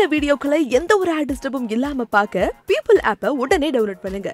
வீடியோக்களை எந்த ஒரு ஆட் டிஸ்டர்பும் இல்லாம பார்க்க பீப்புள் ஆப்பை உடனே டவுன்லோட் பண்ணுங்க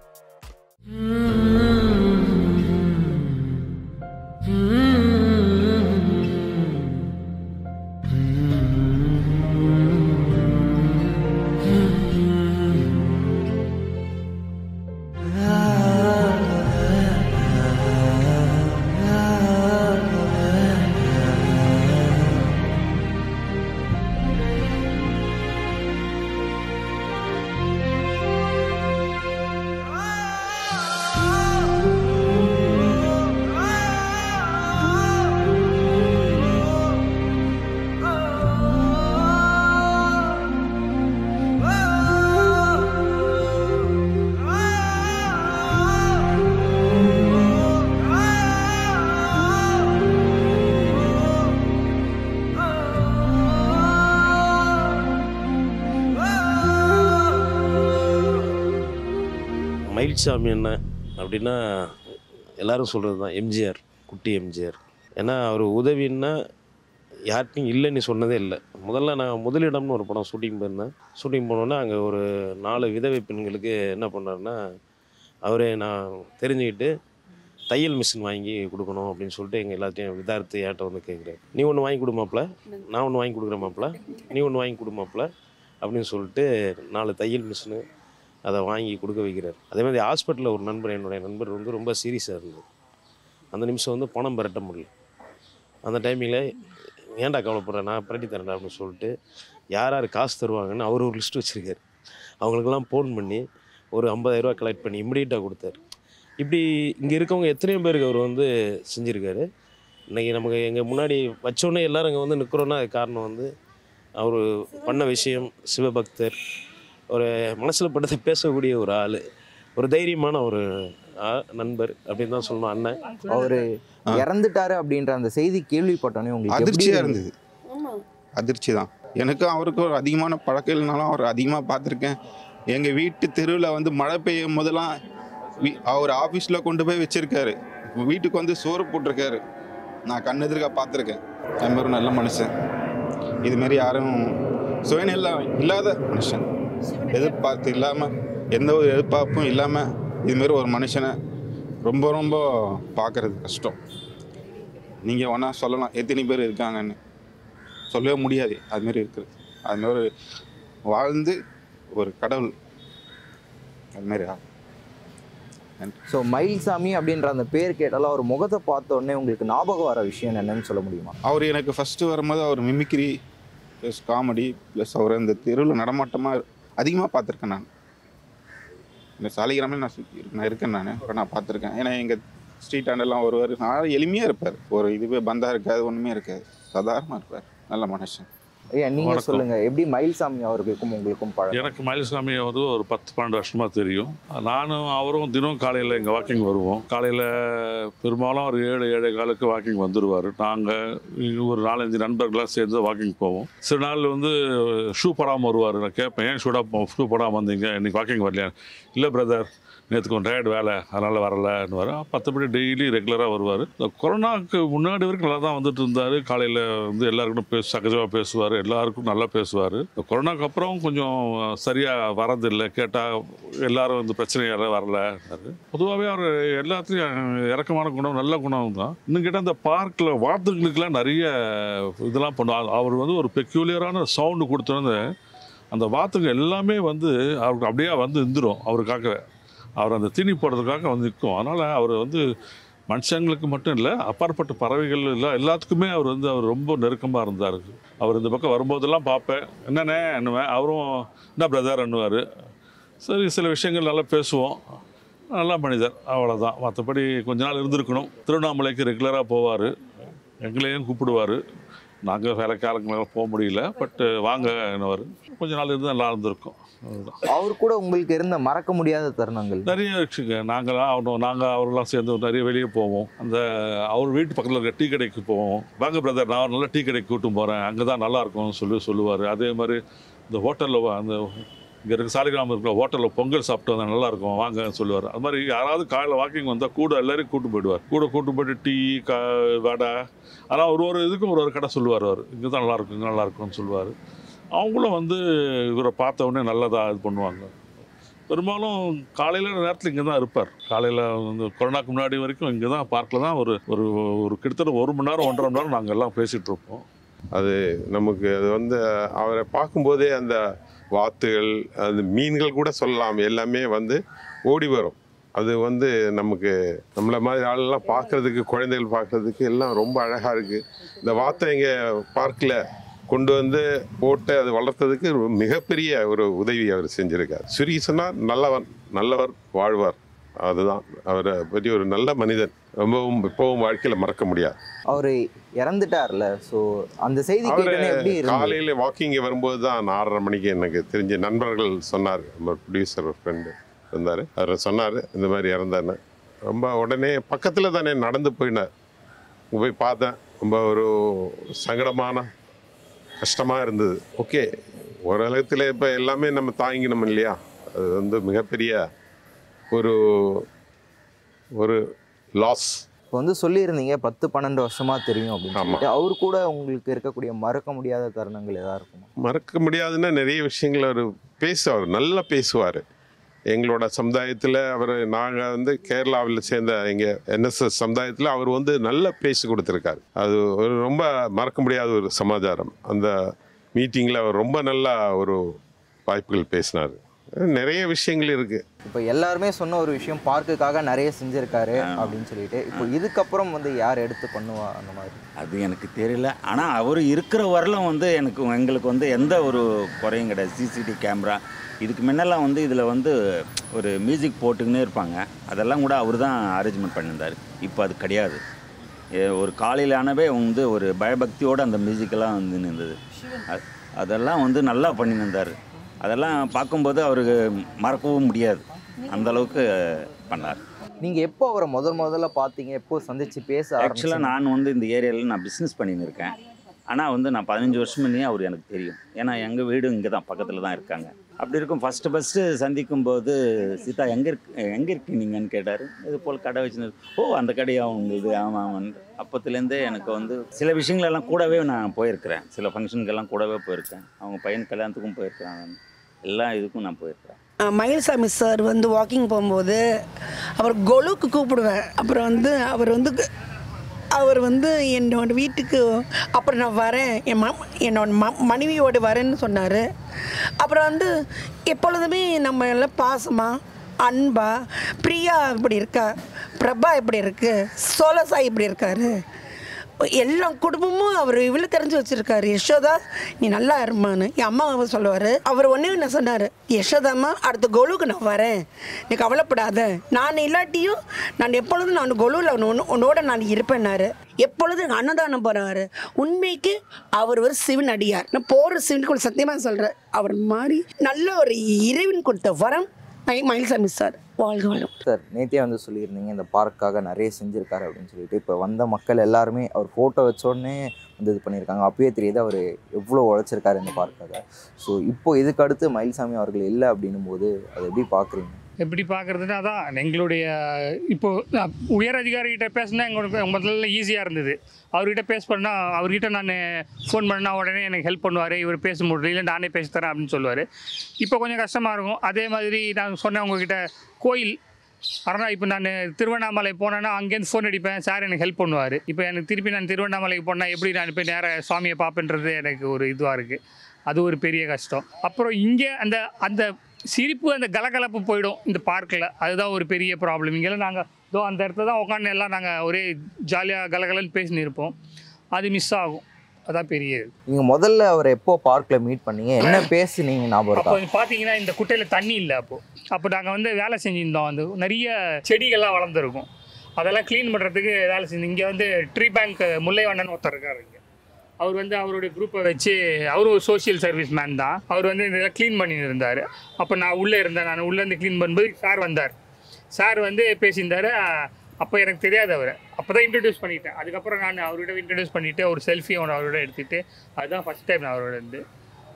மயில்சாமி என்ன அப்படின்னா எல்லாரும் சொல்கிறது தான் எம்ஜிஆர் குட்டி எம்ஜிஆர் ஏன்னா அவர் உதவின்னா யார்கிட்டையும் இல்லைன்னு சொன்னதே இல்லை முதல்ல நான் முதலிடம்னு ஒரு படம் ஷூட்டிங் போயிருந்தேன் ஷூட்டிங் போனோன்னே அங்கே ஒரு நாலு விதவை பெண்களுக்கு என்ன பண்ணாருன்னா அவரே நான் தெரிஞ்சுக்கிட்டு தையல் மிஷின் வாங்கி கொடுக்கணும் அப்படின்னு சொல்லிட்டு எங்கள் எல்லாத்தையும் விதார்த்து ஏட்ட வந்து கேட்குறாரு நீ ஒன்று வாங்கி கொடுமாப்ல நான் ஒன்று வாங்கி கொடுக்குறேன் மாப்ள நீ ஒன்று வாங்கி கொடுமாப்ல அப்படின்னு சொல்லிட்டு நாலு தையல் மிஷினு அதை வாங்கி கொடுக்க வைக்கிறார் அதே மாதிரி ஹாஸ்பிட்டலில் ஒரு நண்பர் என்னுடைய நண்பர் வந்து ரொம்ப சீரியஸாக இருந்தது அந்த நிமிஷம் வந்து பணம் பெரட்ட முடியல அந்த டைமிங்கில் ஏன்டா கவலைப்படுற நான் பிரட்டி தரேன்டா அப்படின்னு சொல்லிட்டு யார் யார் காசு தருவாங்கன்னு அவர் ஒரு லிஸ்ட் வச்சுருக்காரு அவங்களுக்கெல்லாம் ஃபோன் பண்ணி ஒரு 50000 ரூபாய் கலெக்ட் பண்ணி இமிடியேட்டாக கொடுத்தாரு இப்படி இங்கே இருக்கவங்க எத்தனையோ பேருக்கு அவர் வந்து செஞ்சுருக்காரு இன்றைக்கி நமக்கு எங்கள் முன்னாடி வச்சோடனே எல்லாரும் இங்கே வந்து நிற்கிறோன்னா அது காரணம் வந்து அவர் பண்ண விஷயம் சிவபக்தர் ஒரு மனசில் பட்டதை பேசக்கூடிய ஒரு ஆள் ஒரு தைரியமான ஒரு ஆ- நண்பர் அப்படின்னு தான் சொல்லணும் அண்ணன் அவரு இறந்துட்டாரு அப்படின்ற அந்த செய்தி கேள்விப்பட்டோன்னே உங்களுக்கு எப்படி அதிர்ச்சியாக இருந்தது அதிர்ச்சி தான் எனக்கும் அவருக்கும் ஒரு அதிகமான பழக்கம் இல்லைனாலும் அவர் அதிகமாக பார்த்துருக்கேன் எங்கள் வீட்டு தெருவில் வந்து மழை பெய்யும் போதெல்லாம் வீ அவர் ஆஃபீஸில் கொண்டு போய் வச்சுருக்காரு வீட்டுக்கு வந்து சோறு போட்டிருக்காரு நான் கண்ணெதிர்க்க பார்த்துருக்கேன் அது மாதிரி ஒரு நல்ல மனுஷன் இதுமாரி யாரும் சுயநலம் இல்லாத மனுஷன் எதிர்பார்த்து இல்லாமல் எந்த ஒரு எதிர்பார்ப்பும் இல்லாமல் இதுமாரி ஒரு மனுஷனை ரொம்ப ரொம்ப பார்க்குறது கஷ்டம் நீங்கள் வேணா சொல்லலாம் எத்தனை பேர் இருக்காங்கன்னு சொல்லவே முடியாது அதுமாரி இருக்குது அதுமாரி ஒரு வாழ்ந்து ஒரு கடவுள் அதுமாரி ஆள் ஸோ மயில்சாமி அப்படின்ற அந்த பேர் கேட்டாலும் அவர் முகத்தை பார்த்த உடனே உங்களுக்கு ஞாபகம் வர விஷயம் என்னன்னு சொல்ல முடியுமா அவர் எனக்கு ஃபஸ்ட்டு வரும்போது அவர் மிமிக்ரி ப்ளஸ் காமெடி ப்ளஸ் அவர் இந்த தெருவில் நடமாட்டமாக அதிகமாக பார்த்துருக்கேன் நான் இந்த சாலிகிராமில் நான் சுத்தி இருக்கேன். நான் இருக்கேன் நான் இப்போ நான் பார்த்துருக்கேன் ஏன்னா எங்கள் ஸ்ட்ரீட் ஆண்டெல்லாம் ஒருவர் நான் எளிமையாக இருப்பார் ஒரு இதுவே பந்தா இருக்காது ஒன்றுமே இருக்காது சாதாரணமாக இருப்பார் நல்ல மனுஷன் ஐயா நீங்க வணக்கம். சொல்லுங்க எப்படி மயில்சாமி அவர்களுக்கும் உங்களுக்கும் பழக்கம் எனக்கு மயில்சாமி வந்து ஒரு பத்து பன்னெண்டு வருஷமாக தெரியும் நானும் அவரும் தினம் காலையில் இங்கே வாக்கிங் வருவோம் காலையில் பெரும்பாலும் ஒரு ஏழு ஏழு காலுக்கு வாக்கிங் வந்துடுவார் நாங்கள் ஒரு நாலஞ்சு நண்பர்களாக சேர்ந்து வாக்கிங் போவோம் சில நாள் வந்து ஷூ போடாமல் வருவார் நான் கேட்பேன் ஏன் ஷூடாக ஷூ போடாமல் வந்தீங்க இன்னைக்கு வாக்கிங் வரலையா இல்லை பிரதர் நேற்று கொஞ்சம் டயர்டு வேலை அதனால் வரலன்னு வர மற்றபடி டெய்லி ரெகுலராக வருவார் இந்த கொரோனாவுக்கு முன்னாடி வரைக்கும் நல்லா தான் வந்துட்டு இருந்தார் காலையில் வந்து எல்லாருக்கும் பேச சகஜமாக பேசுவார் எல்லாருக்கும் நல்லா பேசுவார் இந்த கொரோனாக்கு அப்புறம் கொஞ்சம் சரியாக வரதில்லை கேட்டால் எல்லாரும் இந்த பிரச்சனை யாரும் வரல பொதுவாகவே அவர் எல்லாத்துலேயும் இறக்கமான குணம் நல்ல குணம் தான் இன்னும் கேட்டால் இந்த பார்க்கில் வாத்துகளுக்கெல்லாம் நிறைய இதெல்லாம் பண்ணுவார் அவர் வந்து ஒரு பெக்யூலியரான சவுண்டு கொடுத்தோன்னு அந்த வாத்துங்க எல்லாமே வந்து அவருக்கு அப்படியே வந்து இருந்துரும் அவருக்காக அவர் அந்த தீனி போடுறதுக்காக வந்து நிற்கும் அதனால் அவர் வந்து மனுஷங்களுக்கு மட்டும் இல்லை அப்பாற்பட்ட பறவைகள் எல்லாம் எல்லாத்துக்குமே அவர் வந்து அவர் ரொம்ப நெருக்கமாக இருந்தார் அவர் இந்த பக்கம் வரும்போதெல்லாம் பார்ப்பேன் என்னண்ணே என்னவேன் அவரும் என்ன பிரதர் என்னுவார் சரி சில விஷயங்கள் நல்லா பேசுவோம் நல்ல மனிதர் அவ்வளோதான் மற்றபடி கொஞ்ச நாள் இருந்திருக்கணும் திருவண்ணாமலைக்கு ரெகுலராக போவார் எங்களையும் கூப்பிடுவார் நாங்கள் வேலை காலங்களால் போக முடியல பட்டு வாங்க என்னவார் கொஞ்ச நாள் இருந்து நல்லா இருந்திருக்கோம் அவ்வளோதான் அவர் கூட உங்களுக்கு இருந்த மறக்க முடியாத தருணங்கள் நிறைய இருக்குங்க நாங்களாம் அவனும் நாங்கள் அவரெல்லாம் சேர்ந்து நிறைய வெளியே போவோம் அந்த அவர் வீட்டு பக்கத்தில் இருக்க டீ கடைக்கு போவோம் வாங்க பிரதர் நான் ஒரு நல்ல டீ கடைக்கு கூட்டும் போகிறேன் அங்கே தான் நல்லா இருக்கும்னு சொல்லி சொல்லுவார் அதே மாதிரி இந்த ஹோட்டலில் அந்த இங்கே இருக்க சாலிகிராமம் இருக்கிற ஹோட்டலில் பொங்கல் சாப்பிட்டு வந்தால் நல்லா இருக்கும் வாங்கன்னு சொல்லுவார் அது மாதிரி யாராவது காலையில் வாக்கிங் வந்தால் கூட எல்லாரையும் கூட்டு போயிடுவார் கூட கூட்டு போயிட்டு டீ கா வடை ஆனால் ஒரு ஒரு இதுக்கும் ஒரு ஒரு கடை சொல்லுவார் அவர் இங்கே தான் நல்லா இருக்கும் இங்கே நல்லா இருக்கும்னு சொல்லுவார் அவங்களும் வந்து இவரை பார்த்த உடனே நல்லதாக இது பண்ணுவாங்க பெரும்பாலும் காலையில் நேரத்தில் இங்கே தான் இருப்பார் காலையில் வந்து கொரோனாக்கு முன்னாடி வரைக்கும் இங்கே தான் பார்க்கில் தான் ஒரு ஒரு ஒரு கிட்டத்தட்ட ஒரு மணி நேரம் ஒன்றரை மணி நேரம் நாங்கள் எல்லாம் பேசிகிட்டு இருப்போம் அது நமக்கு அது வந்து அவரை பார்க்கும்போதே அந்த வாத்துகள் அந்த மீன்கள் கூட சொல்லலாம் எல்லாமே வந்து ஓடி வரும் அது வந்து நமக்கு நம்மளை மாதிரி ஆளெல்லாம் பார்க்கறதுக்கு குழந்தைகள் பார்க்கறதுக்கு எல்லாம் ரொம்ப அழகாக இருக்குது இந்த வாத்தை இங்கே பார்க்கில் கொண்டு வந்து போட்டு அது வளர்த்ததுக்கு ஒரு மிகப்பெரிய ஒரு உதவி அவர் செஞ்சுருக்கார் சுருகி சொன்னார் நல்லவன் நல்லவர் வாழ்வார் அதுதான் அவரை பற்றி ஒரு நல்ல மனிதன் ரொம்பவும் இப்போவும் வாழ்க்கையில் மறக்க முடியாது அவர் இறந்துட்டார்ல ஸோ அந்த செய்தி அவரு கேட்டோன்னே எப்படி இருந்தது காலையில வாக்கிங் வரும்போது தான் ஆறரை மணிக்கு எனக்கு தெரிஞ்ச நண்பர்கள் சொன்னார் நம்ம ப்ரொடியூசர் ஃப்ரெண்டு இருந்தார் அவர் சொன்னார் இந்த மாதிரி இறந்தாருன்னு ரொம்ப உடனே பக்கத்தில் தானே நடந்து போயினார் அங்க போய் பார்த்தேன் ரொம்ப ஒரு சங்கடமான கஷ்டமாக இருந்தது ஓகே உலகத்தில் இப்போ எல்லாமே நம்ம தாங்கினோம் இல்லையா அது வந்து மிகப்பெரிய ஒரு ஒரு லாஸ் இப்போ வந்து சொல்லியிருந்தீங்க பத்து பன்னெண்டு வருஷமா தெரியும் அப்படின்னு ஆமா. சொல்லிட்டு அவர் கூட உங்களுக்கு இருக்கக்கூடிய மறக்க முடியாத தருணங்கள் எதா இருக்குமா மறக்க முடியாதுன்னா நிறைய விஷயங்கள் அவர் பேசுவார் நல்லா பேசுவார் எங்களோட சமுதாயத்தில் அவர் நாங்கள் வந்து கேரளாவில் சேர்ந்த எங்கள் என்எஸ்எஸ் சமுதாயத்தில் அவர் வந்து நல்லா பேசி கொடுத்துருக்காரு அது ஒரு ரொம்ப மறக்க முடியாத ஒரு சமாச்சாரம் அந்த மீட்டிங்கில் அவர் ரொம்ப நல்லா ஒரு வாய்ப்புகள் பேசினார் நிறைய விஷயங்கள் இருக்குது இப்போ எல்லாருமே சொன்ன ஒரு விஷயம் பார்க்குக்காக நிறைய செஞ்சிருக்காரு அப்படின்னு சொல்லிட்டு இப்போ இதுக்கப்புறம் வந்து யார் எடுத்து பண்ணுவா அந்த மாதிரி அது எனக்கு தெரியல ஆனால் அவர் இருக்கிற வரலும் வந்து எனக்கு எங்களுக்கு வந்து எந்த ஒரு குறையும் கிடையாது சிசிடிவி கேமரா இதுக்கு முன்னெல்லாம் வந்து இதில் வந்து ஒரு மியூசிக் போட்டுக்கினே இருப்பாங்க அதெல்லாம் கூட அவர் தான் அரேஞ்ச்மெண்ட் பண்ணியிருந்தார் இப்போ அது கிடையாது ஏ- ஒரு காலையில் ஆனவே வந்து ஒரு பயபக்தியோடு அந்த மியூசிக்கெல்லாம் வந்து நின்றது அது அதெல்லாம் வந்து நல்லா பண்ணியிருந்தார் அதெல்லாம் பார்க்கும்போது அவருக்கு மறக்கவும் முடியாது அந்த அளவுக்கு பண்ணார் நீங்க எப்போ அவரை முதல் முதல்ல பார்த்தீங்க எப்போ சந்திச்சு பேச ஆக்சுவலாக ஆரம்பிச்சீங்க நான் வந்து இந்த ஏரியாவில் நான் பிஸ்னஸ் பண்ணின்னு இருக்கேன் ஆனால் வந்து நான் பதினஞ்சு வருஷம் முன்னே அவர் எனக்கு தெரியும் ஏன்னா எங்கள் வீடு இங்கே தான் பக்கத்தில் தான் இருக்காங்க அப்படி இருக்கும் ஃபஸ்ட்டு ஃபஸ்ட்டு சந்திக்கும் போது சீதா எங்கே இருக்கு எங்கே இருக்கீங்கன்னு கேட்டார் இது போல் கடை வச்சுன்னு ஓ அந்த கடையா உங்களுது ஆமாம் ஆமாம் அப்போத்துலேருந்தே எனக்கு வந்து சில விஷயங்களெல்லாம் கூடவே நான் போயிருக்கிறேன் சில ஃபங்க்ஷனுக்கெல்லாம் கூடவே போயிருக்கேன் அவங்க பையன் கல்யாணத்துக்கும் போயிருக்கிறேன் எல்லா இதுக்கும் நான் போயிருக்கிறேன் அஹ் மயில்சாமி சார் வந்து வாக்கிங் போகும்போது அவர் கொலுக்கு கூப்பிடுவேன் அப்புறம் வந்து அவர் வந்து கு- அவர் வந்து என்னோட வீட்டுக்கு அப்புறம் நான் வரேன் என் ம என்னோட ம மனைவியோடு வரேன்னு சொன்னார் அப்புறம் வந்து எப்பொழுதுமே நம்ம எல்லாம் பாசமா அன்பா பிரியா இப்படி இருக்கா பிரபா இப்படி இருக்கு சோலசாய் இப்படி இருக்காரு எல்லா குடும்பமும் அவர் இவ்வளோ தெரிஞ்சு வச்சிருக்காரு யசோதா நீ நல்லா இருமான்னு என் அம்மா அவர் சொல்லுவார் அவர் ஒன்றே என்ன சொன்னார் யசோதாம்மா அடுத்த கொலுவுக்கு நான் வரேன் நீ கவலைப்படாத நான் இல்லாட்டியும் நான் எப்பொழுதும் நான் கொலுவில் உன்னு உன்னோட நான் இருப்பேன்னாரு எப்பொழுதும் அன்னதானம் போகிறாரு உண்மைக்கு அவர் ஒரு சிவன் அடியார் நான் போகிற சிவனுக்குள்ள சத்தியமாக சொல்கிறேன் அவர் மாதிரி நல்ல ஒரு இறைவன் கொடுத்த வரம் மயி- மயில்சாமி சார் வாழ்க வளம் சார் நேத்தே வந்து சொல்லியிருந்தீங்க இந்த பார்க்காக நிறைய செஞ்சிருக்காரு அப்படின்னு சொல்லிட்டு இப்போ வந்த மக்கள் எல்லாருமே அவர் ஃபோட்டோ வச்ச உடனே வந்து இது பண்ணியிருக்காங்க அப்பயே தெரியுது அவர் எவ்வளோ உழைச்சிருக்காரு இந்த பார்க்காக ஸோ இப்போ இதுக்கு அடுத்து மயில்சாமி அவர்கள் இல்லை அப்படின்னும் போது அதை எப்படி பார்க்குறீங்க எப்படி பார்க்குறதுன்னா அதான் எங்களுடைய இப்போ அஹ், உயர் அதிகாரிகிட்ட பேசினா எங்களுக்கு முதல்ல ஈஸியாக இருந்தது அவர்கிட்ட பேச பண்ணால் அவர்கிட்ட நான் ஃபோன் பண்ணால் உடனே எனக்கு ஹெல்ப் பண்ணுவார் இவர் பேச முடியல நானே பேசி தரேன் அப்படின்னு சொல்லுவார் இப்போ கொஞ்சம் கஷ்டமாக இருக்கும் அதே மாதிரி நான் சொன்னேன் உங்ககிட்ட கோயில் ஆனால் இப்போ நான் திருவண்ணாமலை போனேன்னா அங்கேருந்து ஃபோன் அடிப்பேன் சார் எனக்கு ஹெல்ப் பண்ணுவார் இப்போ எனக்கு திருப்பி நான் திருவண்ணாமலைக்கு போனால் எப்படி நான் போய் நேராக சுவாமியை பார்ப்பேன்றது எனக்கு ஒரு இதுவாக இருக்குது அது ஒரு பெரிய கஷ்டம் அப்புறம் இங்கே அந்த அந்த சிரிப்பு அந்த கலகலப்பு போயிடும் இந்த பார்க்கில் அதுதான் ஒரு பெரிய ப்ராப்ளம் இங்கெல்லாம் நாங்கள் இதோ அந்த இடத்துல தான் உட்காந்து எல்லாம் நாங்கள் ஒரே ஜாலியாக கலகலன்னு பேசின்னு இருப்போம் அது மிஸ் ஆகும் அதான் பெரிய இது நீங்கள் முதல்ல அவரை எப்போ பார்க்கில் மீட் பண்ணீங்க என்ன பேசுனீங்க ஞாபகம் அப்போ இருக்கா பார்த்தீங்கன்னா இந்த குட்டையில் தண்ணி இல்லை அப்போது அப்போ நாங்கள் வந்து வேலை செஞ்சுருந்தோம் அந்த நிறைய செடிகள்லாம் வளர்ந்துருக்கும் அதெல்லாம் க்ளீன் பண்ணுறதுக்கு வேலை செஞ்சு இங்கே வந்து ட்ரீ பேங்க் முல்லைவண்ணன் ஒருத்தர் இருக்காரு இங்கே அவர் வந்து அவருடைய குரூப்பை வச்சு அவரும் ஒரு சோஷியல் சர்வீஸ் மேன் தான் அவர் வந்து இதெல்லாம் க்ளீன் பண்ணி இருந்தார் அப்போ நான் உள்ளே இருந்தேன் நான் உள்ளேருந்து க்ளீன் பண்ணும்போது சார் வந்தார் சார் வந்து பேசியிருந்தார் அப்போ எனக்கு தெரியாது அவர் அப்போ தான் இன்ட்ரடியூஸ் பண்ணிட்டேன் அதுக்கப்புறம் நான் அவர்கிட்ட இன்ட்ரடியூஸ் பண்ணிவிட்டு ஒரு செல்ஃபி அவனை அவரோட எடுத்துகிட்டு அதுதான் ஃபஸ்ட் டைம் நான் அவரோட இருந்து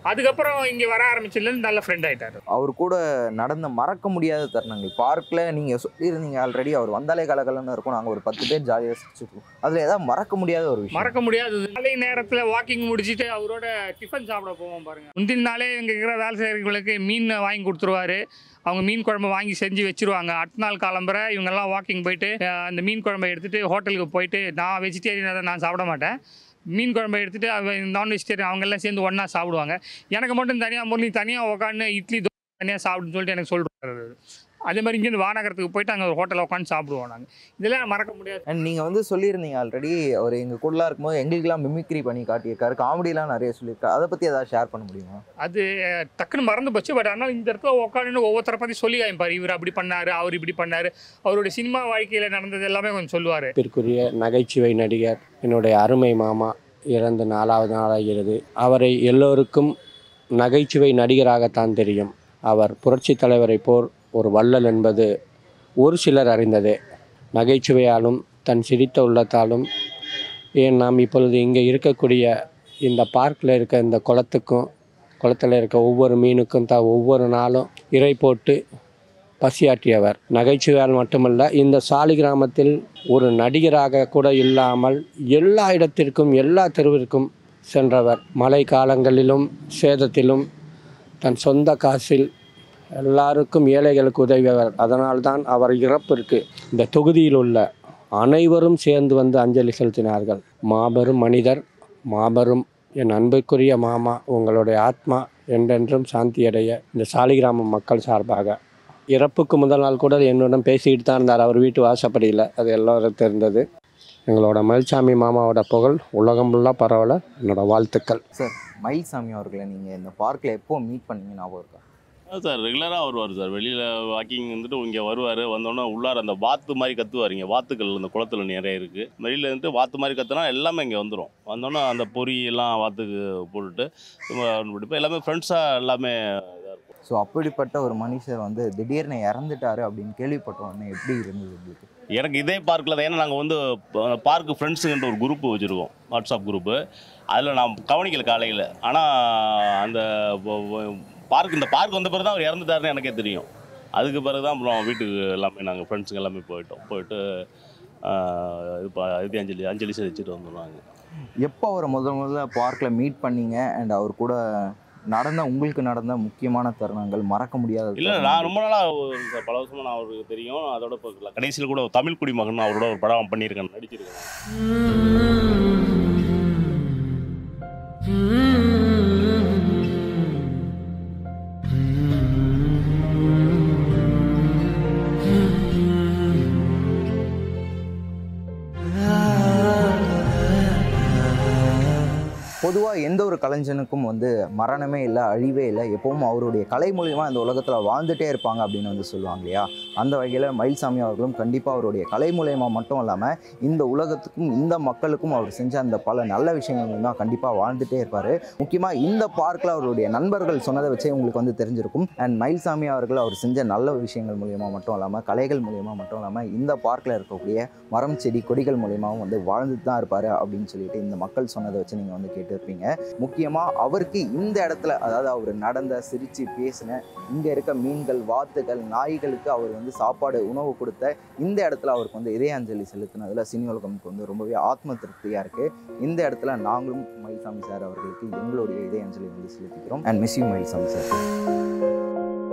அதுக்கப்புறம் இங்கே வர ஆரம்பிச்சதுலேருந்து நல்ல ஃப்ரெண்ட் ஆயிட்டாரு அவர் கூட நடந்த மறக்க முடியாத தருணங்கள் பார்க்கில் நீங்கள் சொல்லியிருந்தீங்க ஆல்ரெடி அவர் வந்தாலே கலகலன்னு இருக்கும் நாங்கள் ஒரு பத்து பேர் ஜாலியாக சிரிச்சுருக்கோம் அதில் ஏதாவது மறக்க முடியாத ஒரு விஷயம் மறக்க முடியாதது காலை நேரத்தில் வாக்கிங் முடிச்சுட்டு அவரோட டிஃபன் சாப்பிட போவோம் பாருங்க முந்தின நாளே இங்கே இருக்கிற வேலை செய்கிறவங்களுக்கு மீன் வாங்கி கொடுத்துருவாரு அவங்க மீன் குழம்பு வாங்கி செஞ்சு வச்சிருவாங்க அடுத்த நாள் காலம்புற இவங்கெல்லாம் வாக்கிங் போயிட்டு அஹ், அந்த மீன் குழம்பை எடுத்துட்டு ஹோட்டலுக்கு போயிட்டு நான் வெஜிடேரியனாக தான் நான் சாப்பிட மாட்டேன் மீன் குழம்பை எடுத்துட்டு அவன் நான் வெஜிடேரியன் அவங்க எல்லாம் சேர்ந்து ஒன்றா சாப்பிடுவாங்க எனக்கு மட்டும் தனியாக முரளி தனியாக உட்காந்து இட்லி தோசை தனியாக சாப்பிடுன்னு சொல்லிட்டு எனக்கு சொல்கிறாரு அதே மாதிரி இங்கேருந்து வானகரத்துக்கு போயிட்டு அங்கே ஒரு ஹோட்டலில் உட்காந்து சாப்பிடுவோம் நாங்கள் இதெல்லாம் மறக்க முடியாது அண்ட் நீங்கள் வந்து சொல்லியிருந்தீங்க ஆல்ரெடி அவர் எங்கள் கூடலாம் இருக்கும்போது எங்களுக்கெல்லாம் மிமிக்ரி பண்ணி காட்டியிருக்காரு காமெடிலாம் நிறைய சொல்லியிருக்காரு அதை பற்றி ஏதாவது ஷேர் பண்ண முடியுமா அது அஹ், டக்குன்னு மறந்து போச்சு பட் ஆனால் இந்த இடத்துல உட்காந்து ஒவ்வொருத்தரை பற்றி சொல்லி காமிப்பார் இவர் அப்படி பண்ணார் அவர் இப்படி பண்ணார் அவருடைய சினிமா வாழ்க்கையில் நடந்தது எல்லாமே கொஞ்சம் சொல்லுவார் பிற்குரிய நகைச்சுவை நடிகர் என்னுடைய அருமை மாமா இறந்து நாலாவது நாளாகிறது அவரை எல்லோருக்கும் நகைச்சுவை நடிகராகத்தான் தெரியும் அவர் புரட்சித் தலைவரை போர் ஒரு வள்ளல் என்பது ஒரு சிலர் அறிந்ததே நகைச்சுவையாலும் தன் சிரித்த உள்ளத்தாலும் ஏன் நாம் இப்பொழுது இங்கே இருக்கக்கூடிய இந்த பார்க்கில் இருக்க இந்த குளத்துக்கும் குளத்தில் இருக்க ஒவ்வொரு மீனுக்கும் தான் ஒவ்வொரு நாளும் இறை போட்டு பசியாற்றியவர் நகைச்சுவையால் மட்டுமல்ல இந்த சாலி கிராமத்தில் ஒரு நடிகராக கூட இல்லாமல் எல்லா இடத்திற்கும் எல்லா தெருவிற்கும் சென்றவர் மழை காலங்களிலும் சேதத்திலும் தன் சொந்த காசில் எல்லாருக்கும் ஏழைகளுக்கு உதவியவர் அதனால்தான் அவர் இறப்பிற்கு இந்த தொகுதியில் உள்ள அனைவரும் சேர்ந்து வந்து அஞ்சலி செலுத்தினார்கள் மாபெரும் மனிதர் மாபெரும் என் அன்புக்குரிய மாமா உங்களுடைய ஆத்மா என்றென்றும் சாந்தியடைய இந்த சாலிகிராம மக்கள் சார்பாக இறப்புக்கு முதல் நாள் கூட என்னுடன் பேசிக்கிட்டு தான் இருந்தார் அவர் வீட்டு வாசப்படியில் அது எல்லோரும் தெரிந்தது எங்களோட மயில்சாமி மாமாவோட புகழ் உலகம் ஃபுல்லாக பரவல என்னோட வாழ்த்துக்கள் சார் மயில்சாமி அவர்களை நீங்கள் இந்த பார்க்கில் எப்போ மீட் பண்ணீங்க ஞாபகம் இருக்கா சார் ரெகுலராக வருவார் சார் வெளியில் வாக்கிங் வந்துட்டு இங்கே வருவார் வந்தோடனே உள்ளார அந்த வாத்து மாதிரி கத்துவார் இங்கே வாத்துக்கள் இந்த குளத்துல நிறைய இருக்குது வெளியில் இருந்துட்டு வாத்து மாதிரி கத்துனா எல்லாமே இங்கே வந்துடும் வந்தோடனே அந்த பொரி எல்லாம் வாத்துக்கு போட்டுட்டு சும்மா பிடிப்போம் எல்லாமே ஃப்ரெண்ட்ஸாக எல்லாமே இதாக இருக்கும் ஸோ அப்படிப்பட்ட ஒரு மனுஷர் வந்து திடீர்னு இறந்துட்டாரு அப்படின்னு கேள்விப்பட்ட உடனே எப்படி இருந்தது உங்களுக்கு எனக்கு இதே பார்க்கில் தான் ஏன்னா நாங்கள் வந்து பார்க்கு ஃப்ரெண்ட்ஸுங்கன்ற ஒரு குரூப் வச்சுருக்கோம் வாட்ஸ்அப் குரூப்பு அதில் நான் கவனிக்கல காலையில் ஆனால் அந்த பார்க் இந்த பார்க் வந்த பிறகு தான் அவர் இறந்துட்டாருன்னு எனக்கே தெரியும் அதுக்கு பிறகு தான் அப்புறம் வீட்டுக்கு எல்லாமே நாங்கள் ஃப்ரெண்ட்ஸுங்க எல்லாமே போயிட்டோம் போயிட்டு ஆஹ், இது ப- இது அஞ்சலி அஞ்சலி செலுத்திட்டு வந்துடும் நாங்கள் எப்போ அவரை முதல் முதல்ல பார்க்கில் மீட் பண்ணீங்க அண்ட் அவர் கூட நடந்த உங்களுக்கு நடந்த முக்கியமான தருணங்கள் மறக்க முடியாத இல்லை தருணங்கள். நான் ரொம்ப நாளாக பல வருஷமாக நான் அவருக்கு தெரியும் அதோட இப்போ கடைசியில் கூட தமிழ் குடிமகன் அவரோட ஒரு படம் பண்ணியிருக்கேன் நடிச்சிருக்கேன் பொதுவாக எந்த ஒரு கலைஞனுக்கும் வந்து மரணமே இல்லை அழிவே இல்லை எப்பவும் அவருடைய கலை மூலியமாக இந்த உலகத்தில் வாழ்ந்துட்டே இருப்பாங்க அப்படின்னு வந்து சொல்லுவாங்க இல்லையா அந்த வகையில் மயில்சாமி அவர்களும் கண்டிப்பாக அவருடைய கலை மூலியமாக மட்டும் இல்லாமல் இந்த உலகத்துக்கும் இந்த மக்களுக்கும் அவர் செஞ்ச அந்த பல நல்ல விஷயங்கள் மூலிமா கண்டிப்பாக வாழ்ந்துட்டே இருப்பார் முக்கியமாக இந்த பார்க்கில் அவருடைய நண்பர்கள் சொன்னதை வச்சே உங்களுக்கு வந்து தெரிஞ்சிருக்கும் அண்ட் மயில்சாமி அவர்கள் அவர் செஞ்ச நல்ல விஷயங்கள் மூலியமாக மட்டும் இல்லாமல் கலைகள் மூலியமாக மட்டும் இல்லாமல் இந்த பார்க்கில் இருக்கக்கூடிய மரம் செடி கொடிகள் மூலியமாகவும் வந்து வாழ்ந்துட்டு தான் இருப்பார் அப்படின்னு சொல்லிட்டு இந்த மக்கள் சொன்னதை வச்சு நீங்கள் வந்து கேட்டிருப்பீங்க முக்கியமாக அவருக்கு இந்த இடத்துல அதாவது அவர் நடந்த சிரித்து பேசின இங்கே இருக்க மீன்கள் வாத்துகள் நாய்களுக்கு அவர் வந்து சாப்பாடு உணவு கொடுத்த இந்த இடத்துல அவருக்கு வந்து இதய அஞ்சலி செலுத்தினதில் சினி உலகம்க்கு வந்து ரொம்பவே ஆத்ம திருப்தியாக இருக்குது இந்த இடத்துல நாங்களும் மயில்சாமி சார் அவர்களுக்கு எங்களுடைய இதய அஞ்சலி வந்து செலுத்திக்கிறோம் and miss you Mayilsamy sir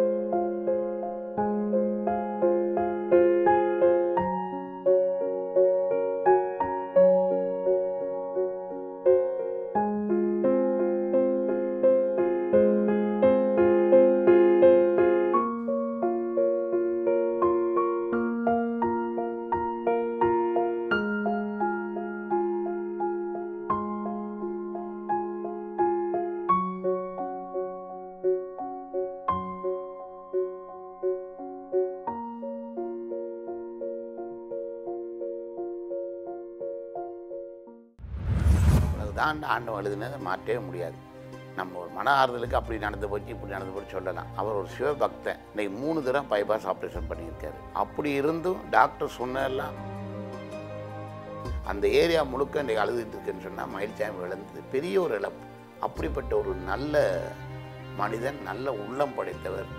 தான் ஆண்டவன் எழுதுனதை மாற்றவே முடியாது நம்ம ஒரு மன ஆறுதலுக்கு அப்படி நடந்து போச்சு இப்படி நடந்து போச்சு சொல்லலாம் அவர் ஒரு சிவபக்தன் இன்னைக்கு மூணு தடவை பைபாஸ் ஆப்ரேஷன் பண்ணியிருக்காரு அப்படி இருந்தும் டாக்டர் சொன்னதெல்லாம் அந்த ஏரியா முழுக்க இன்றைக்கு அழுதுட்டு இருக்குன்னு சொன்னால் மயில்சாமி இழந்தது பெரிய ஒரு இழப்பு அப்படிப்பட்ட ஒரு நல்ல மனிதன் நல்ல உள்ளம் படைத்தவர்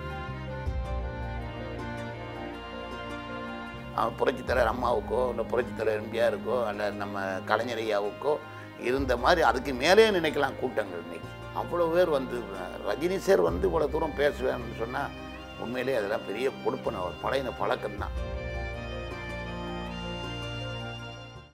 அவன் புரட்சித் தலைவர் அம்மாவுக்கோ இல்லை புரட்சித் தலைவர் எம்ஜிஆருக்கோ அல்ல நம்ம கலைஞர் ஐயாவுக்கோ இருந்த மாதிரி அதுக்கு மேலே நினைக்கலாம் கூட்டங்கள் இன்னைக்கு அவ்வளோ பேர் வந்து ரஜினி சார் வந்து இவ்வளோ தூரம் பேசுவேன்னு சொன்னால் உண்மையிலே அதெல்லாம் பெரிய கொடுப்பன ஒரு பழைய பழக்கம்தான்